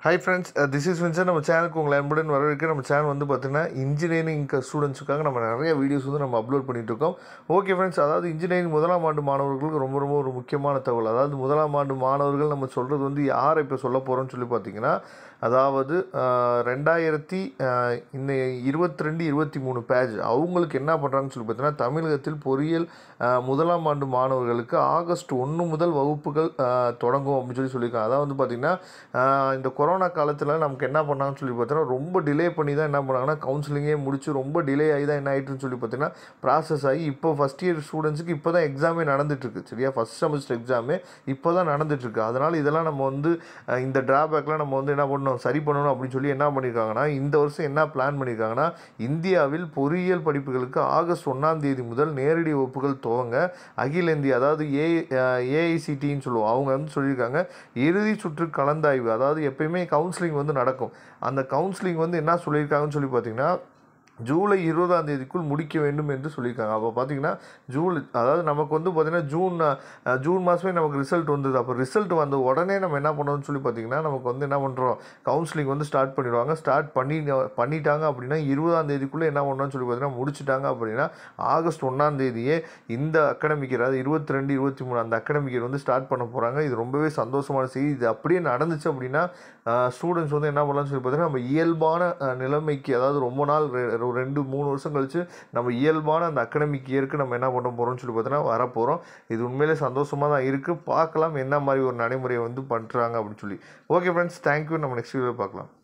high friends this is Vinson நம்ம சேனலுக்கு உங்களை அன்புடன் வரவேற்க நம்ம சேனல் வந்து பார்த்தீங்கன்னா இன்ஜினியரிங் ஸ்டூடெண்ட்ஸுக்காக நம்ம நிறைய வீடியோஸ் வந்து நம்ம அப்லோட் பண்ணிட்டு இருக்கோம் ஓகே ஃப்ரெண்ட்ஸ் அதாவது இன்ஜினியரிங் முதலாம் ஆண்டு மாணவர்களுக்கு ரொம்ப ரொம்ப ஒரு முக்கியமான தகவல் அதாவது முதலாம் ஆண்டு மாணவர்கள் நம்ம சொல்கிறது வந்து யாரை இப்போ சொல்ல போகிறோம்னு சொல்லி பார்த்தீங்கன்னா அதாவது அஹ், ரெண்டாயிரத்தி அஹ், இந்த இருபத்தி ரெண்டு இருபத்தி மூணு பேஜ் அவங்களுக்கு என்ன பண்ணுறாங்கன்னு சொல்லி பார்த்தீங்கன்னா தமிழகத்தில் பொறியியல் அஹ், முதலாம் ஆண்டு மாணவர்களுக்கு ஆகஸ்ட் ஒன்று முதல் வகுப்புகள் அஹ், தொடங்கும் அப்படின்னு சொல்லி சொல்லியிருக்காங்க அதாவது வந்து பார்த்திங்கன்னா ஆஹ் இந்த கொரோனா காலத்தில் நமக்கு என்ன பண்ணாங்கன்னு சொல்லி பார்த்தீங்கன்னா ரொம்ப டிலே பண்ணி தான் என்ன பண்ணாங்கன்னா கவுன்சிலிங்கே முடிச்சு ரொம்ப டிலே ஆகி தான் என்ன ஆயிட்டுன்னு சொல்லி பார்த்தீங்கன்னா ப்ராசஸ் ஆகி இப்போ ஃபஸ்ட் இயர் ஸ்டூடெண்ட்ஸுக்கு இப்போ தான் எக்ஸாமே நடந்துட்டுருக்கு சரியா ஃபஸ்ட் செமஸ்டர் எக்ஸாமே இப்போ தான் நடந்துட்டுருக்கு அதனால் இதெல்லாம் நம்ம வந்து ஆஹ் இந்த ட்ராபேக்லாம் நம்ம வந்து என்ன பண்ணணும் சரி பண்ணணும் அப்படின்னு சொல்லி என்ன பண்ணியிருக்காங்கன்னா இந்த வருஷம் என்ன பிளான் பண்ணியிருக்காங்கன்னா இந்தியாவில் பொறியியல் படிப்புகளுக்கு ஆகஸ்ட் ஒன்றாம் தேதி முதல் நேரடி வகுப்புகள் துவங்க அகில இந்திய அதாவது ஏ ஏஐசிடின்னு சொல்லுவோம் அவங்க வந்து சொல்லியிருக்காங்க இறுதி சுற்று கலந்தாய்வு அதாவது எப்பயுமே கவுன்சிலிங் வந்து நடக்கும் அந்த கவுன்சிலிங் வந்து என்ன சொல்லியிருக்காங்கன்னு சொல்லி பார்த்தீங்கன்னா ஜூலை இருபதாம் தேதிக்குள் முடிக்க வேண்டும் என்று சொல்லியிருக்காங்க அப்போ பார்த்தீங்கன்னா ஜூலை அதாவது நமக்கு வந்து பார்த்திங்கன்னா ஜூன் அஹ், ஜூன் மாதமே நமக்கு ரிசல்ட் வந்தது அப்போ ரிசல்ட் வந்த உடனே நம்ம என்ன பண்ணணும்னு சொல்லி பார்த்தீங்கன்னா நமக்கு வந்து என்ன பண்ணுறோம் கவுன்சிலிங் வந்து ஸ்டார்ட் பண்ணிடுவாங்க ஸ்டார்ட் பண்ணி பண்ணிட்டாங்க அப்படின்னா இருபதாம் தேதிக்குள்ளே என்ன பண்ணணும்னு சொல்லி பார்த்தீங்கன்னா முடிச்சிட்டாங்க அப்படின்னா ஆகஸ்ட் ஒன்றாம் தேதியே இந்த அகாடமிக் அதாவது இருபத்தி ரெண்டு இருபத்தி மூணு அந்த அகாடமிக் வந்து ஸ்டார்ட் பண்ண போகிறாங்க இது ரொம்பவே சந்தோஷமான செய்தி இது அப்படியே நடந்துச்சு அப்படின்னா ஸ்டூடெண்ட்ஸ் வந்து என்ன பண்ணலாம்னு சொல்லி பார்த்தீங்கன்னா நம்ம இயல்பான அஹ், நிலைமைக்கு அதாவது ரொம்ப நாள் ரெ- ஒரு ரெண்டு மூணு வருஷம் கழிச்சு நம்ம இயல்பான அந்த அகாடமிக் இயருக்கு நம்ம என்ன பண்ண போகிறோம்னு சொல்லி பார்த்தீங்கன்னா வரப்போகிறோம் இது உண்மையிலே சந்தோஷமாக தான் இருக்குது பார்க்கலாம் என்ன மாதிரி ஒரு நடைமுறையை வந்து பண்ணுறாங்க அப்படின்னு சொல்லி ஓகே ஃப்ரெண்ட்ஸ் தேங்க்யூ நம்ம நெக்ஸ்ட் வீடியோ பார்க்கலாம்